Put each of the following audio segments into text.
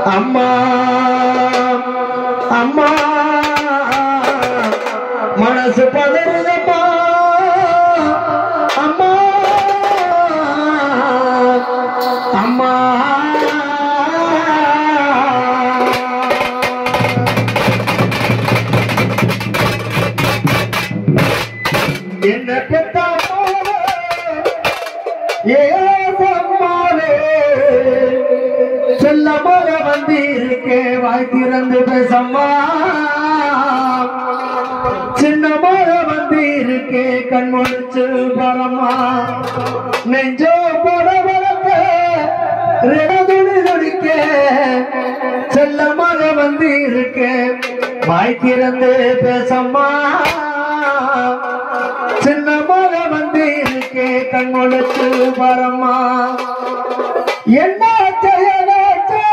அம்மா அம்மா மனசு பதறுதம்மா அம்மா அம்மா என்ன பெத்தாமாவே ஏசம்மாவே செல்லமாக வந்திருக்கே வாய் திறந்து பேசம்மா சின்னமாக வந்திருக்கே கண் முடிச்சு பரம்மா நெஞ்சோ போட வளர்க்க ரெடதுடி துடிக்க செல்லமாக வந்திருக்கே வாய் திறந்து பேசம்மா சின்னமாக வந்திருக்கே கண் முடிச்சு பரம்மா என்ன செயலாச்சோ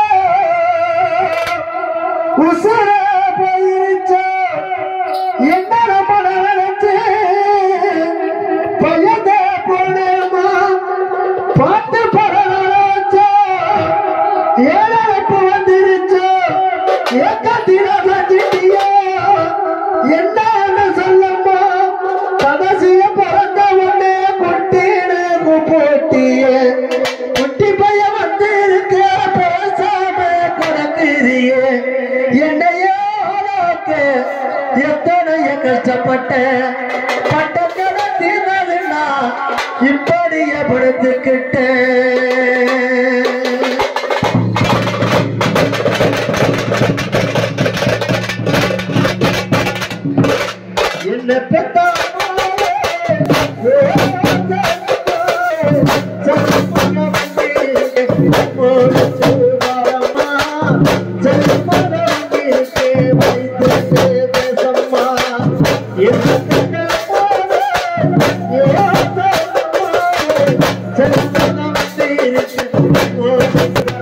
உசுர போயிருச்சோ என்ன மன நினைச்சு பயத போடுமா பாட்டு பரவாச்சோ ஏழப்பு வந்துருச்சோ ஏக்கத்தில சச்சிட்டியோ என்னன்னு சொல்லம்மா கடைசிய பிறந்த உடனே குட்டின்னு போட்டியே குட்டி பைய வந்து இருக்க பேசாம கிடக்குறியே என்னையோ உனக்கு எத்தனைய கஷ்டப்பட்ட பட்ட கிடத்தினதுன்னா இப்படிய படுத்துக்கிட்டேன் என்ன பெத்தா என்ன